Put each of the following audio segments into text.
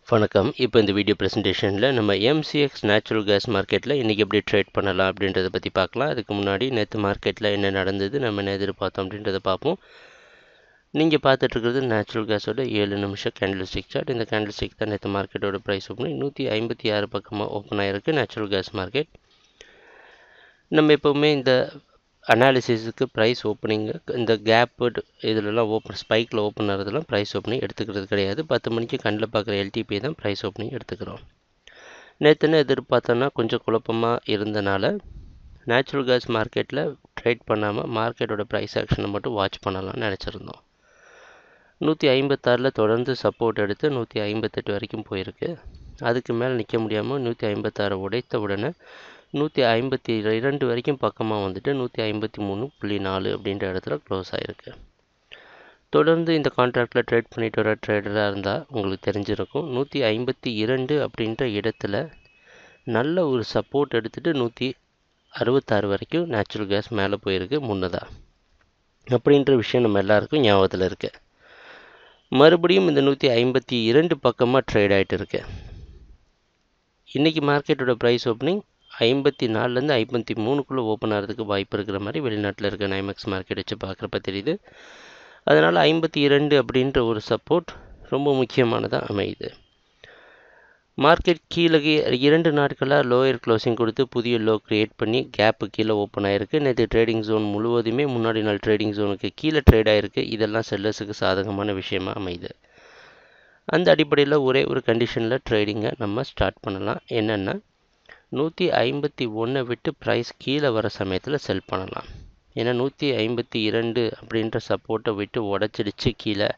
வணக்கம் இப்போ இந்த வீடியோ ப்ரெசன்டேஷனில் நம்ம எம்சிஎக்ஸ் நேச்சுரல் கேஸ் மார்க்கெட்டில் இன்றைக்கி எப்படி ட்ரேட் பண்ணலாம் அப்படின்றத பற்றி பார்க்கலாம் அதுக்கு முன்னாடி நேற்று மார்க்கெட்டில் என்ன நடந்தது நம்ம என்ன எதிர்பார்த்தோம் அப்படின்றத பார்ப்போம் நீங்கள் பார்த்துட்ருக்கிறது நேச்சுரல் கேஸோட ஏழு நிமிஷம் கேண்டில் ஸ்டிக் சார்ட் இந்த கேண்டில் ஸ்டிக் தான் நேற்று மார்க்கெட்டோட ப்ரைஸ் ஓப்பனிங் நூற்றி ஐம்பத்தி ஆறு பக்கமாக ஓப்பன் ஆகிருக்கு நேச்சுரல் கேஸ் மார்க்கெட் நம்ம எப்போவுமே இந்த அனாலிசிஸுக்கு ப்ரைஸ் ஓப்பனிங்கு இந்த கேப்பு இதிலலாம் ஓப்பன் ஸ்பைக்கில் ஓப்பன் ஆகிறதுலாம் ப்ரைஸ் ஓப்பனிங் எடுத்துக்கிறது கிடையாது பத்து மணிக்கு கண்ணில் பார்க்குற எல்டிபி தான் ப்ரைஸ் ஓப்பனிங் எடுத்துக்கிறோம் நேற்றுன்னு எதிர்பார்த்தோன்னா கொஞ்சம் குழப்பமாக இருந்தனால நேச்சுரல் கேஸ் மார்க்கெட்டில் ட்ரேட் பண்ணாமல் மார்க்கெட்டோட ப்ரைஸ் ஆக்ஷனை மட்டும் வாட்ச் பண்ணலாம்னு நினச்சிருந்தோம் நூற்றி ஐம்பத்தாறில் தொடர்ந்து சப்போர்ட் எடுத்து நூற்றி ஐம்பத்தெட்டு வரைக்கும் போயிருக்கு அதுக்கு மேலே நிற்க முடியாமல் நூற்றி ஐம்பத்தாறு உடைத்த உடனே நூற்றி ஐம்பத்தி இரண்டு வரைக்கும் பக்கமாக வந்துட்டு நூற்றி ஐம்பத்தி மூணு புள்ளி நாலு அப்படின்ற இடத்துல க்ளோஸ் ஆகிருக்கு தொடர்ந்து இந்த கான்ட்ராக்டில் ட்ரேட் பண்ணிட்டு வர ட்ரேடராக இருந்தால் உங்களுக்கு தெரிஞ்சிருக்கும் நூற்றி ஐம்பத்தி இரண்டு அப்படின்ற இடத்துல நல்ல ஒரு சப்போர்ட் எடுத்துகிட்டு நூற்றி அறுபத்தாறு வரைக்கும் நேச்சுரல் கேஸ் மேலே போயிருக்கு முன்னதாக அப்படின்ற விஷயம் நம்ம எல்லாருக்கும் ஞாபகத்தில் இருக்குது மறுபடியும் இந்த நூற்றி ஐம்பத்தி இரண்டு பக்கமாக ட்ரேட் ஆகிட்டு இருக்கு இன்றைக்கி மார்க்கெட்டோட ப்ரைஸ் ஓப்பனிங் ஐம்பத்தி நாலுலேருந்து ஐம்பத்தி மூணுக்குள்ளே ஓப்பன் ஆகிறதுக்கு வாய்ப்பு இருக்கிற மாதிரி வெளிநாட்டில் இருக்க நைமேக்ஸ் மார்க்கெட் வச்சு பார்க்குறப்ப தெரியுது அதனால் ஐம்பத்தி இரண்டு அப்படின்ற ஒரு சப்போர்ட் ரொம்ப முக்கியமானதாக அமையுது மார்க்கெட் கீழே இரண்டு நாட்களாக லோயர் க்ளோசிங் கொடுத்து புதிய லோ க்ரியேட் பண்ணி கேப்பு கீழே ஓப்பன் ஆகிருக்கு நேற்று ட்ரேடிங் ஜோன் முழுவதுமே முன்னாடி நாள் ட்ரேடிங் ஜோனுக்கு கீழே ட்ரேட் ஆகிருக்கு இதெல்லாம் செல்லர்ஸுக்கு சாதகமான விஷயமா அமையுது அந்த அடிப்படையில் ஒரே ஒரு கண்டிஷனில் ட்ரேடிங்கை நம்ம ஸ்டார்ட் பண்ணலாம் என்னென்னா நூற்றி ஐம்பத்தி ஒன்றை விட்டு ப்ரைஸ் கீழே வர சமயத்தில் செல் பண்ணலாம் ஏன்னா நூற்றி ஐம்பத்தி இரண்டு அப்படின்ற சப்போர்ட்டை விட்டு உடச்சிடுச்சு கீழே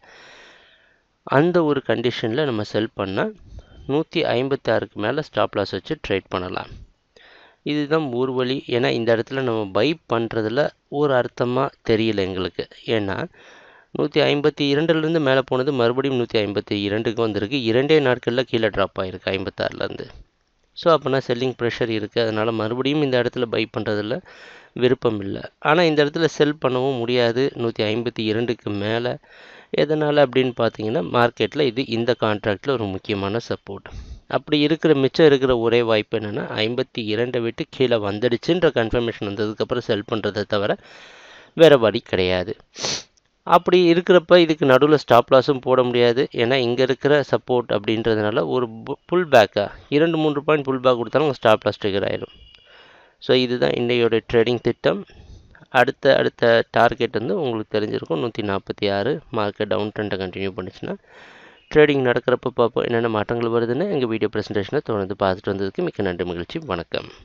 அந்த ஒரு கண்டிஷனில் நம்ம செல் பண்ணால் நூற்றி ஐம்பத்தி ஆறுக்கு மேலே ஸ்டாப் லாஸ் வச்சு ட்ரேட் பண்ணலாம் இதுதான் ஒரு வழி ஏன்னா இந்த இடத்துல நம்ம பை பண்ணுறதுல ஒரு அர்த்தமாக தெரியல எங்களுக்கு ஏன்னா நூற்றி ஐம்பத்தி இரண்டுலேருந்து மேலே போனது மறுபடியும் நூற்றி ஐம்பத்தி இரண்டுக்கு வந்திருக்கு இரண்டே நாட்களில் கீழே ட்ராப் ஆகிருக்கு ஐம்பத்தாறுலேருந்து ஸோ அப்போனா செல்லிங் ப்ரெஷர் இருக்குது அதனால் மறுபடியும் இந்த இடத்துல பை பண்ணுறதில் விருப்பம் இல்லை ஆனால் இந்த இடத்துல செல் பண்ணவும் முடியாது நூற்றி ஐம்பத்தி இரண்டுக்கு மேலே எதனால் அப்படின்னு பார்த்தீங்கன்னா மார்க்கெட்டில் இது இந்த கான்ட்ராக்டில் ஒரு முக்கியமான சப்போர்ட் அப்படி இருக்கிற மிச்சம் இருக்கிற ஒரே வாய்ப்பு என்னென்னா ஐம்பத்தி இரண்டை விட்டு கீழே வந்துடுச்சுன்ற கன்ஃபர்மேஷன் வந்ததுக்கப்புறம் செல் பண்ணுறதை தவிர வேறு வழி கிடையாது அப்படி இருக்கிறப்ப இதுக்கு நடுவில் ஸ்டாப் லாஸும் போட முடியாது ஏன்னா இங்கே இருக்கிற சப்போர்ட் அப்படின்றதுனால ஒரு புல் பேக்காக இரண்டு மூன்று பாயிண்ட் புல் பேக் கொடுத்தாலும் ஸ்டாப் லாஸ் ட்ரிகர் ஆயிடும் ஸோ இதுதான் இன்றையோட ட்ரேடிங் திட்டம் அடுத்த அடுத்த டார்கெட் வந்து உங்களுக்கு தெரிஞ்சிருக்கும் நூற்றி நாற்பத்தி ஆறு மார்க்கெட் டவுன் ட்ரெண்டை கண்டினியூ பண்ணிச்சுன்னா ட்ரேடிங் நடக்கிறப்ப பார்ப்போம் என்னென்ன மாற்றங்கள் வருதுன்னு எங்கள் வீடியோ ப்ரெசன்டேஷனை தொடர்ந்து பார்த்துட்டு வந்ததுக்கு மிக்க நன்றி மகிழ்ச்சி வணக்கம்